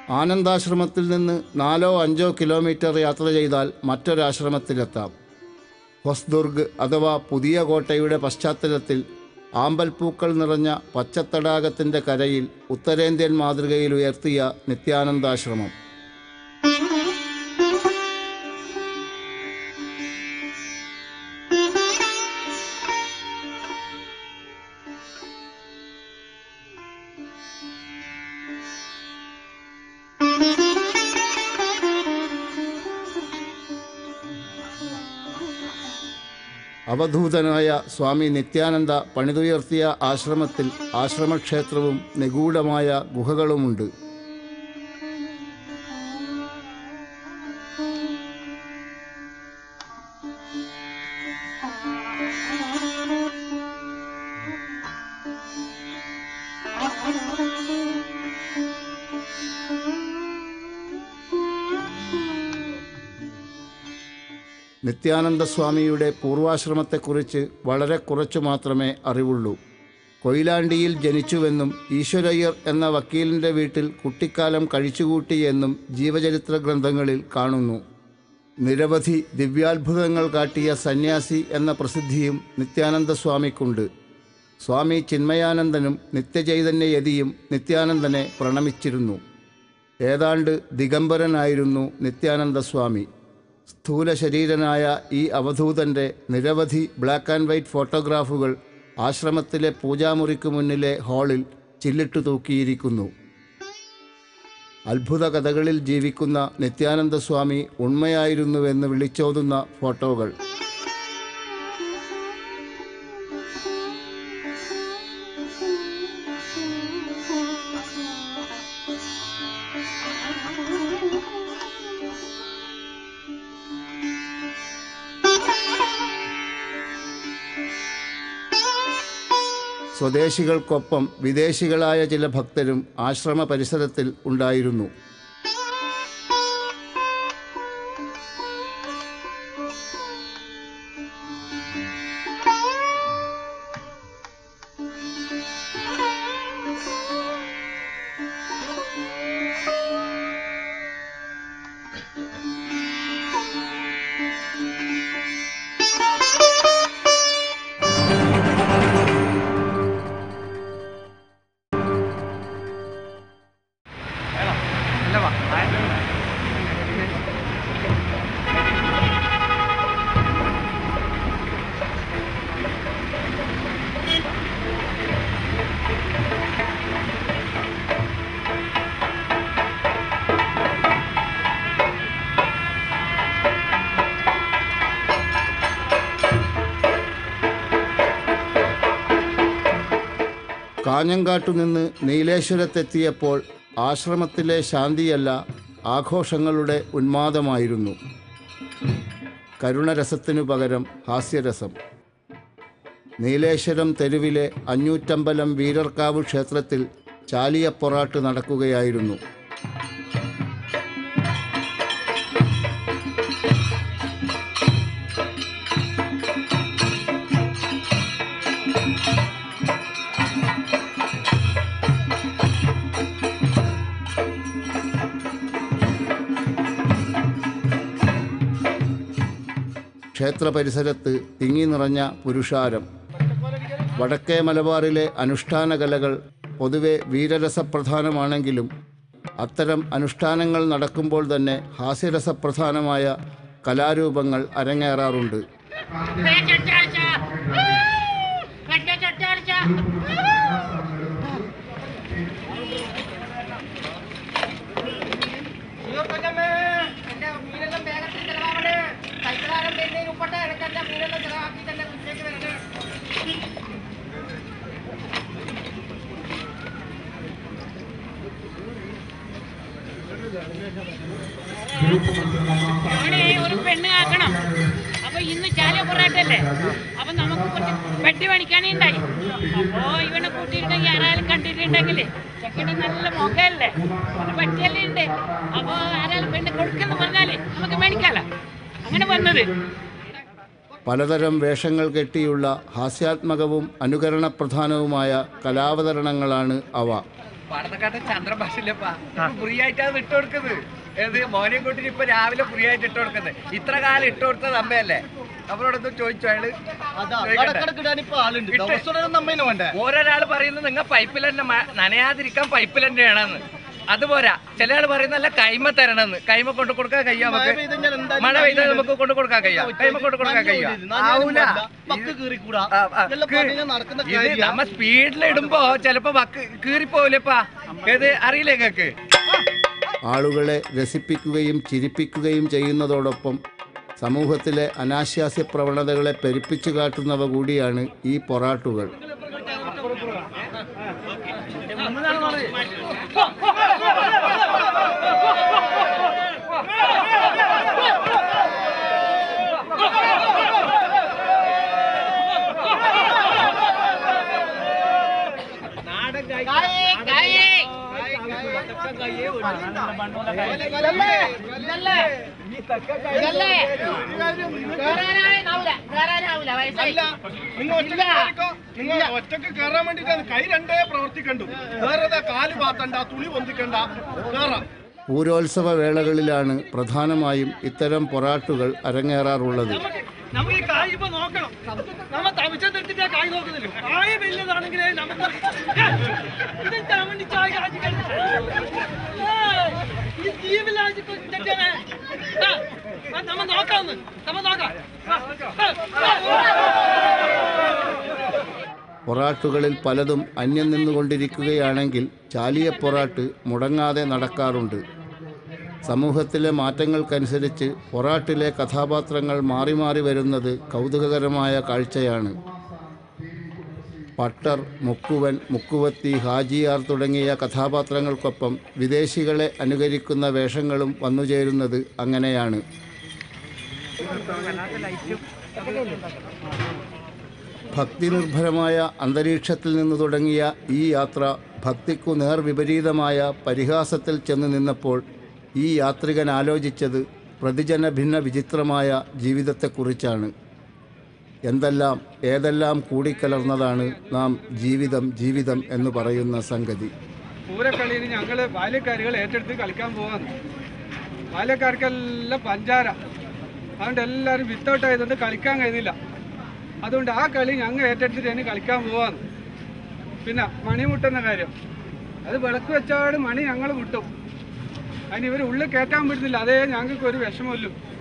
ആനന്ദാശ്രമത്തിൽ നിന്ന് നാലോ അഞ്ചോ കിലോമീറ്റർ യാത്ര ചെയ്താൽ മറ്റൊരാശ്രമത്തിലെത്താം ഹൊസ്ദുർഗ് അഥവാ പുതിയ കോട്ടയുടെ പശ്ചാത്തലത്തിൽ ആമ്പൽപ്പൂക്കൾ നിറഞ്ഞ പച്ചത്തടാകത്തിൻ്റെ കരയിൽ ഉത്തരേന്ത്യൻ മാതൃകയിൽ ഉയർത്തിയ നിത്യാനന്ദാശ്രമം അവധൂതനായ സ്വാമി നിത്യാനന്ദ പണിതുയർത്തിയ ആശ്രമത്തിൽ ആശ്രമക്ഷേത്രവും നിഗൂഢമായ ഗുഹകളുമുണ്ട് നിത്യാനന്ദ സ്വാമിയുടെ പൂർവാശ്രമത്തെക്കുറിച്ച് വളരെ കുറച്ചു മാത്രമേ അറിവുള്ളൂ കൊയിലാണ്ടിയിൽ ജനിച്ചുവെന്നും ഈശ്വരയ്യർ എന്ന വക്കീലിൻ്റെ വീട്ടിൽ കുട്ടിക്കാലം കഴിച്ചുകൂട്ടിയെന്നും ജീവചരിത്ര ഗ്രന്ഥങ്ങളിൽ കാണുന്നു നിരവധി ദിവ്യാത്ഭുതങ്ങൾ കാട്ടിയ സന്യാസി എന്ന പ്രസിദ്ധിയും നിത്യാനന്ദ സ്വാമിക്കുണ്ട് സ്വാമി ചിന്മയാനന്ദനും നിത്യചൈതന്യയതിയും നിത്യാനന്ദനെ പ്രണമിച്ചിരുന്നു ഏതാണ്ട് ദിഗംബരനായിരുന്നു നിത്യാനന്ദ സ്വാമി സ്ഥൂല ശരീരനായ ഈ അവധൂതൻ്റെ നിരവധി ബ്ലാക്ക് ആൻഡ് വൈറ്റ് ഫോട്ടോഗ്രാഫുകൾ ആശ്രമത്തിലെ പൂജാമുറിക്ക് മുന്നിലെ ഹാളിൽ ചില്ലിട്ടു തൂക്കിയിരിക്കുന്നു അത്ഭുത കഥകളിൽ ജീവിക്കുന്ന നിത്യാനന്ദ സ്വാമി ഉണ്മയായിരുന്നുവെന്ന് വിളിച്ചോതുന്ന ഫോട്ടോകൾ സ്വദേശികൾക്കൊപ്പം വിദേശികളായ ചില ഭക്തരും ആശ്രമ പരിസരത്തിൽ ഉണ്ടായിരുന്നു കാഞ്ഞങ്കാട്ടുനിന്ന് നീലേശ്വരത്തെത്തിയപ്പോൾ ആശ്രമത്തിലെ ശാന്തിയല്ല ആഘോഷങ്ങളുടെ ഉന്മാദമായിരുന്നു കരുണരസത്തിനു പകരം ഹാസ്യരസം നീലേശ്വരം തെരുവിലെ അഞ്ഞൂറ്റമ്പലം വീരർക്കാവ് ക്ഷേത്രത്തിൽ ചാലിയപ്പൊറാട്ട് നടക്കുകയായിരുന്നു ക്ഷേത്ര പരിസരത്ത് തിങ്ങി നിറഞ്ഞ പുരുഷാരം വടക്കേ മലബാറിലെ അനുഷ്ഠാന കലകൾ പൊതുവെ വീരരസപ്രധാനമാണെങ്കിലും അത്തരം അനുഷ്ഠാനങ്ങൾ നടക്കുമ്പോൾ തന്നെ ഹാസ്യരസപ്രധാനമായ കലാരൂപങ്ങൾ അരങ്ങേറാറുണ്ട് എന്റെ മീനെല്ലാം വേഗത്തിൽ ചെലവാവണേ സൈക്കിളാരം വരുന്നതിന് മുമ്പട്ടെ എനിക്ക് എന്റെ മീനെല്ലാം ചെലവാക്കി തന്നെ വീട്ടിലേക്ക് വരണേ ഇവിടെ ഒരു പെണ്ണ് ആക്കണം അപ്പൊ ഇന്ന് ചാല പൊറാട്ടല്ലേ അപ്പൊ നമുക്ക് കുറച്ച് വെട്ടി പണിക്കാനുണ്ടായി അപ്പോ ഇവനെ കൂട്ടിയിട്ടുണ്ടെങ്കിൽ ആരാലും കണ്ടിട്ടുണ്ടെങ്കിൽ ചെക്കൻ്റെ നല്ല മുഖമല്ലേ നല്ല വെട്ടിയല്ലേ ഉണ്ട് അപ്പൊ ആരാലും പെണ്ണ് കൊടുക്കെന്ന് പറഞ്ഞാല് നമുക്ക് മേടിക്കാലോ അങ്ങനെ വന്നത് പലതരം വേഷങ്ങൾ കെട്ടിയുള്ള ഹാസ്യാത്മകവും അനുകരണപ്രധാനവുമായ കലാവതരണങ്ങളാണ് അവ പാടത്തക്കാട്ടെ ചന്ദ്രഭാഷയില്ലപ്പാ ഫ്രീ ആയിട്ടാണ് ഇട്ട് കൊടുക്കുന്നത് ഏത് മോനെയും കൂട്ടി ഇപ്പൊ രാവിലെ ഫ്രീ ആയിട്ട് ഇട്ട് കൊടുക്കുന്നത് ഇത്ര കാലം ഇട്ട് കൊടുത്തത് അമ്മയല്ലേ അവരോടൊന്ന് ചോദിച്ചു അയാള് ആളുണ്ട് ഇട്ട്. ദിവസം നമ്മേനെ വേണ്ടേ ഓരോരാൾ പറയുന്നത് നിങ്ങൾ പൈപ്പിൽ തന്നെ മ- നനയാതിരിക്കാൻ പൈപ്പിൽ തന്നെയാണെന്ന് അതുപോരാ ചില ആൾ പറയുന്നല്ല കൈമ തരണമെന്ന് കൈമ കൊണ്ട് കൊടുക്കാൻ കഴിയാ മഴ നമുക്ക് പെയ്തെങ്കിൽ എന്തായാലും മഴ പെയ്താൽ നമുക്ക് കൊണ്ട് കൊടുക്കാൻ കഴിയാം കൈമ കൊണ്ട് കൊടുക്കാൻ കഴിയാം ആവൂല പക്ക് കീറിക്കൂടാ ആ, ആ, ഇതെല്ലാം കീ- പറഞ്ഞാൽ നടക്കുന്ന ഇത് കാര്യാ. നമ്മ സ്പീഡിൽ ഇടുമ്പോ ചിലപ്പോ വക്ക് കീറിപ്പോവില്ലപ്പാ ഏത് അറിയില്ലേ നിങ്ങക്ക് ആളുകളെ രസിപ്പിക്കുകയും ചിരിപ്പിക്കുകയും ചെയ്യുന്നതോടൊപ്പം സമൂഹത്തിലെ അനാശാസ്യ പ്രവണതകളെ പെരുപ്പിച്ചു കാട്ടുന്നവ കൂടിയാണ് ഈ പൊറാട്ടുകൾ അല്ല, നിങ്ങൾ ഒറ്റയ്ക്ക് കയറിക്കോ. നിങ്ങൾ ഒറ്റക്ക് കയറാൻ വേണ്ടിട്ടാണ് കൈ രണ്ടേ പ്രവർത്തിക്കണ്ടു വേറെ കാല് പാത്തണ്ട തുണി പൊന്തിക്കണ്ട കേറാം പൂരോത്സവ വേളകളിലാണ് പ്രധാനമായും ഇത്തരം പൊറാട്ടുകൾ അരങ്ങേറാറുള്ളത് നമുക്ക് ഈ കായ് ഇപ്പൊ നോക്കണം നമ്മ തമിച്ചെടുത്തിട്ട് കായ് നോക്കുന്നില്ല കായ് വലിയതാണെങ്കിലേ നമുക്ക് ഇത് ചാമണ്ടി ചായ കാച്ചി കഴിച്ചു. ഏയ്, ഈ ദ്വീപിലാജി തെറ്റാണ്. ആ, ആ, നമ്മ നോക്കാന്ന് നമ്മ നോക്കാം ആ, ആ, പൊറാട്ടുകളിൽ പലതും അന്യം നിന്നുകൊണ്ടിരിക്കുകയാണെങ്കിൽ ചാലിയ പൊറാട്ട് മുടങ്ങാതെ നടക്കാറുണ്ട് സമൂഹത്തിലെ മാറ്റങ്ങൾക്കനുസരിച്ച് പൊറാട്ടിലെ കഥാപാത്രങ്ങൾ മാറി മാറി വരുന്നത് കൗതുകകരമായ കാഴ്ചയാണ് പട്ടർ മുക്കുവൻ മുക്കുവത്തി ഹാജിയാർ തുടങ്ങിയ കഥാപാത്രങ്ങൾക്കൊപ്പം വിദേശികളെ അനുകരിക്കുന്ന വേഷങ്ങളും വന്നുചേരുന്നത് അങ്ങനെയാണ് ഭക്തിനിർഭരമായ അന്തരീക്ഷത്തിൽ നിന്ന് തുടങ്ങിയ ഈ യാത്ര ഭക്തിക്കു നേർവിപരീതമായ പരിഹാസത്തിൽ ചെന്ന് നിന്നപ്പോൾ ഈ യാത്രികൻ ആലോചിച്ചത് പ്രതിജന ഭിന്ന വിചിത്രമായ ജീവിതത്തെക്കുറിച്ചാണ് എന്തെല്ലാം ഏതെല്ലാം കൂടിക്കലർന്നതാണ് നാം ജീവിതം ജീവിതം എന്ന് പറയുന്ന സംഗതി പൂരക്കളിയിൽ ഞങ്ങള് ബാല്യക്കാരികൾ ഏറ്റെടുത്ത് കളിക്കാൻ പോവാന്ന് ബാല്യക്കാർക്കെല്ലാം പഞ്ചാര അതുകൊണ്ട് എല്ലാവരും വിത്തൗട്ട് ആയതുകൊണ്ട് കളിക്കാൻ കഴിയുന്നില്ല അതുകൊണ്ട് ആ കളി ഞങ്ങൾ ഏറ്റെടുത്തിട്ട് തന്നെ കളിക്കാൻ പോവാന്ന് പിന്നെ മണി മുട്ടുന്ന കാര്യം അത് വിളക്ക് വെച്ചാട് മണി ഞങ്ങൾ മുട്ടും അതിന് ഇവർ ഉള്ളിൽ കയറ്റാൻ പറ്റുന്നില്ല അതേ ഞങ്ങൾക്ക് ഒരു വിഷമമില്ല